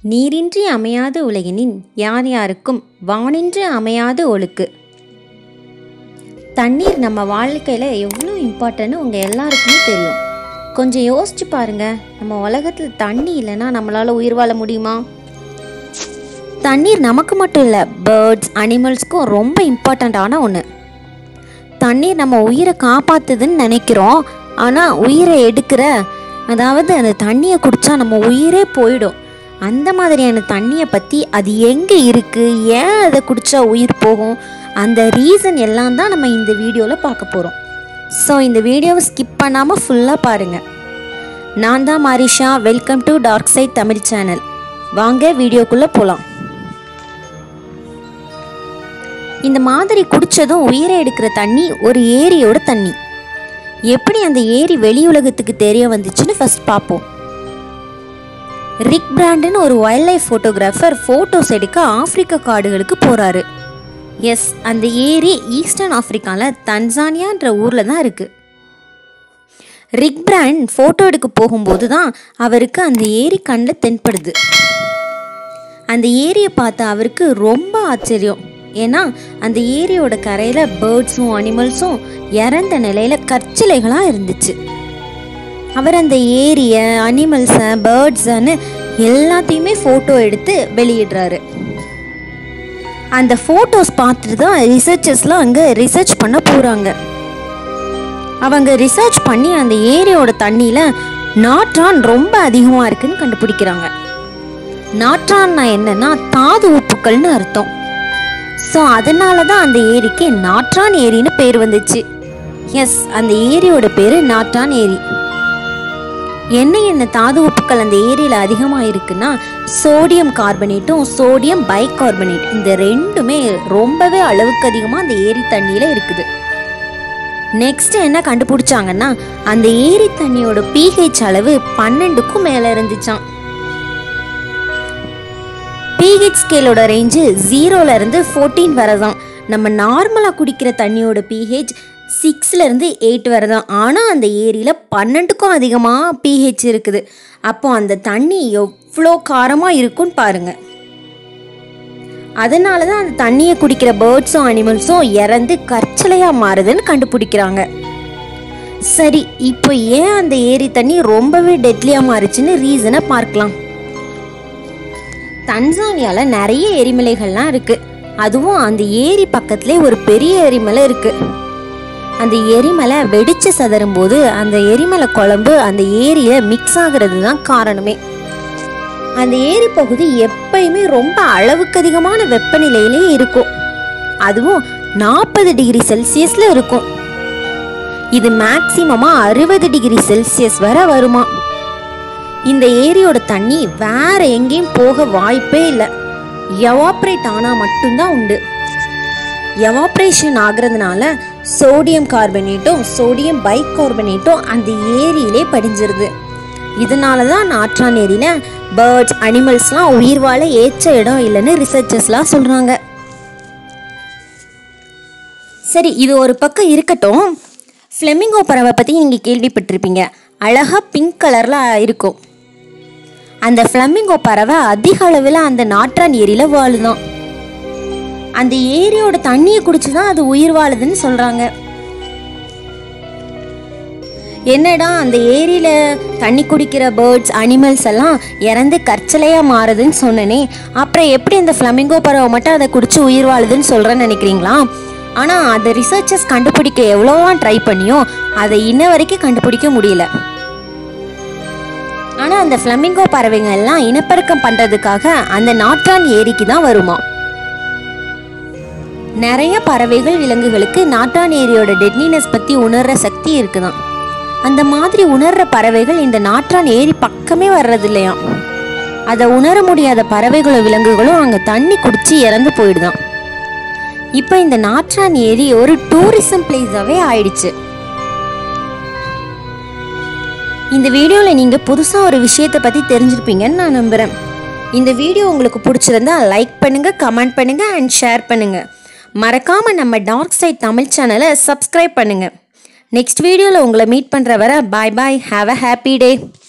நீரின்றி அமையாது உலகினின் யார் யாருக்கும் வானின்றி அமையாது ஒழுக்கு தண்ணீர் நம்ம வாழ்க்கையில் எவ்வளோ இம்பார்ட்டன்னு உங்கள் எல்லாருக்குமே தெரியும் கொஞ்சம் யோசிச்சு பாருங்க நம்ம உலகத்தில் தண்ணி இல்லைன்னா நம்மளால் உயிர் வாழ முடியுமா தண்ணீர் நமக்கு மட்டும் இல்லை பேர்ட்ஸ் அனிமல்ஸ்க்கும் ரொம்ப இம்பார்ட்டண்ட்டான ஒன்று தண்ணீர் நம்ம உயிரை காப்பாத்துதுன்னு நினைக்கிறோம் ஆனால் உயிரை எடுக்கிற அதாவது அந்த தண்ணியை குடித்தா நம்ம உயிரே போயிடும் அந்த மாதிரியான தண்ணியை பற்றி அது எங்கே இருக்குது ஏன் அதை குடித்தா உயிர் போகும் அந்த ரீசன் எல்லாம் தான் நம்ம இந்த வீடியோவில் பார்க்க போகிறோம் ஸோ இந்த வீடியோவை ஸ்கிப் பண்ணாமல் ஃபுல்லாக பாருங்கள் நான் தான் Marisha welcome to dark side Tamil channel வாங்க வீடியோக்குள்ளே போகலாம் இந்த மாதிரி குடிச்சதும் உயிரை எடுக்கிற தண்ணி ஒரு ஏரியோட தண்ணி எப்படி அந்த ஏரி வெளி உலகத்துக்கு தெரிய வந்துச்சுன்னு ஃபர்ஸ்ட் பார்ப்போம் ரிக் பிராண்டுன்னு ஒரு வைல்ட் லைஃப் ஃபோட்டோகிராஃபர் ஃபோட்டோஸ் எடுக்க ஆப்பிரிக்க காடுகளுக்கு போகிறாரு எஸ் அந்த ஏரி ஈஸ்டர்ன் ஆப்பிரிக்காவில் தன்சானியான்ற ஊரில் தான் இருக்குது ரிக் பிராண்ட் ஃபோட்டோ எடுக்க போகும்போது தான் அவருக்கு அந்த ஏரி கண்ணில் தென்படுது அந்த ஏரியை பார்த்த அவருக்கு ரொம்ப ஆச்சரியம் ஏன்னா அந்த ஏரியோட கரையில் பேர்ட்ஸும் அனிமல்ஸும் இறந்த நிலையில் கற்சிலைகளாக இருந்துச்சு அவர் அந்த ஏரியை அனிமல்ஸை பேர்ட்ஸன்னு எல்லாத்தையுமே ஃபோட்டோ எடுத்து வெளியிடுறாரு அந்த ஃபோட்டோஸ் பார்த்துட்டு தான் ரிசர்ச்சர்ஸ்லாம் அங்கே ரிசர்ச் பண்ண போகிறாங்க அவங்க ரிசர்ச் பண்ணி அந்த ஏரியோட தண்ணியில் நாட்ரான் ரொம்ப அதிகமாக இருக்குன்னு கண்டுபிடிக்கிறாங்க நாட்ரான்னா என்னன்னா தாது உப்புக்கள்னு அர்த்தம் ஸோ அதனால தான் அந்த ஏரிக்கு நாட்ரான் ஏரின்னு பேர் வந்துச்சு எஸ் அந்த ஏரியோட பேர் நாட்ரான் ஏரி என்ன என்ன தாது உப்புக்கள் அந்த ஏரியில் அதிகமாக இருக்குன்னா சோடியம் கார்பனேட்டும் சோடியம் பைகார்பனேட் இந்த ரெண்டுமே ரொம்பவே அளவுக்கு அதிகமாக அந்த ஏரி தண்ணியில் இருக்குது நெக்ஸ்ட் என்ன கண்டுபிடிச்சாங்கன்னா அந்த ஏரி தண்ணியோட பிஹெச் அளவு பன்னெண்டுக்கும் மேலே இருந்துச்சாம் பிஹெச் ஸ்கேலோட ரேஞ்சு ஜீரோல இருந்து ஃபோர்டீன் வரதான் நம்ம நார்மலாக குடிக்கிற தண்ணியோட பிஹெச் சிக்ஸ்ல இருந்து எயிட் வரதான் ஆனால் அந்த ஏரியில் பன்னெண்டுக்கும் அதிகமாக பிஹெச் இருக்குது அப்போ அந்த தண்ணி எவ்வளோ காரமாக இருக்கும்னு பாருங்க அதனால தான் அந்த தண்ணியை குடிக்கிற பேர்ட்ஸும் அனிமல்ஸும் இறந்து கற்சலையாக மாறுதுன்னு கண்டுபிடிக்கிறாங்க சரி இப்போ ஏன் அந்த ஏரி தண்ணி ரொம்பவே டெட்லியாக மாறுச்சுன்னு ரீசனை பார்க்கலாம் தன்சானியால நிறைய எரிமலைகள்லாம் இருக்கு அதுவும் அந்த ஏரி பக்கத்திலே ஒரு பெரிய எரிமலை இருக்கு அந்த எரிமலை வெடிச்சு சதறும் போது அந்த எரிமலை குழம்பு அந்த ஏரியில மிக்ஸ் ஆகுறது தான் காரணமே அந்த ஏரி பகுதி எப்பயுமே ரொம்ப அளவுக்கு அதிகமான வெப்பநிலையிலே இருக்கும் அதுவும் நாற்பது டிகிரி செல்சியஸ்ல இருக்கும் இது மேக்சிமமா அறுபது டிகிரி செல்சியஸ் வரை வருமா இந்த ஏரியோட தண்ணி வேற எங்கேயும் போக வாய்ப்பே இல்லை எவாப்ரேட் ஆனால் மட்டும்தான் உண்டு எவாப்ரேஷன் ஆகுறதுனால சோடியம் கார்பனேட்டும் சோடியம் பைகார்பனேட்டும் அந்த ஏரியிலே படிஞ்சிருது இதனால தான் நாற்றான் ஏரியில் பேர்ட்ஸ் அனிமல்ஸ்லாம் உயிர் வாழ ஏற்ற இடம் இல்லைன்னு ரிசர்ச்சர்ஸ்லாம் சொல்கிறாங்க சரி இது ஒரு பக்கம் இருக்கட்டும் ஃப்ளெமிங்கோ பறவை பற்றி நீங்கள் கேள்விப்பட்டிருப்பீங்க அழகாக பிங்க் கலரில் இருக்கும் அந்த ஃப்ளமிங்கோ பறவை அதிக அளவில் அந்த நாற்றான் ஏரியில் வாழுதான் அந்த ஏரியோட தண்ணியை குடிச்சு தான் அது உயிர் வாழுதுன்னு சொல்கிறாங்க என்னடா அந்த ஏரியில் தண்ணி குடிக்கிற பேர்ட்ஸ் அனிமல்ஸ் எல்லாம் இறந்து கற்சலையாக மாறுதுன்னு சொன்னனே அப்புறம் எப்படி அந்த ஃப்ளமிங்கோ பறவை மட்டும் அதை குடிச்சு உயிர் வாழுதுன்னு சொல்கிறேன்னு நினைக்கிறீங்களா ஆனால் அதை ரிசர்ச்சர்ஸ் கண்டுபிடிக்க எவ்வளோவா ட்ரை பண்ணியோ அதை இன்ன வரைக்கும் கண்டுபிடிக்க முடியல ஆனால் அந்த ஃப்ளமிங்கோ பறவைங்க எல்லாம் இனப்பெருக்கம் பண்ணுறதுக்காக அந்த நாற்றான் ஏரிக்கு தான் வருமா நிறைய பறவைகள் விலங்குகளுக்கு நாட்டான் ஏரியோட டெட்னினஸ் பற்றி உணர்ற சக்தி இருக்குதான் அந்த மாதிரி உணர்ற பறவைகள் இந்த நாற்றான் ஏரி பக்கமே வர்றது இல்லையாம் அதை உணர முடியாத பறவைகளும் விலங்குகளும் அங்கே தண்ணி குடிச்சு இறந்து போயிடுதான் இப்போ இந்த நாற்றான் ஏரி ஒரு டூரிசம் பிளேஸாகவே ஆயிடுச்சு இந்த வீடியோவில் நீங்கள் புதுசாக ஒரு விஷயத்தை பற்றி தெரிஞ்சிருப்பீங்கன்னு நான் நம்புகிறேன் இந்த வீடியோ உங்களுக்கு பிடிச்சிருந்தா லைக் பண்ணுங்கள் கமெண்ட் பண்ணுங்கள் அண்ட் ஷேர் பண்ணுங்கள் மறக்காமல் நம்ம டார்க் சைட் தமிழ் சேனலை சப்ஸ்கிரைப் பண்ணுங்கள் நெக்ஸ்ட் வீடியோவில் உங்களை மீட் பண்ணுற வர பாய் பாய் ஹாவ் அ ஹாப்பி டே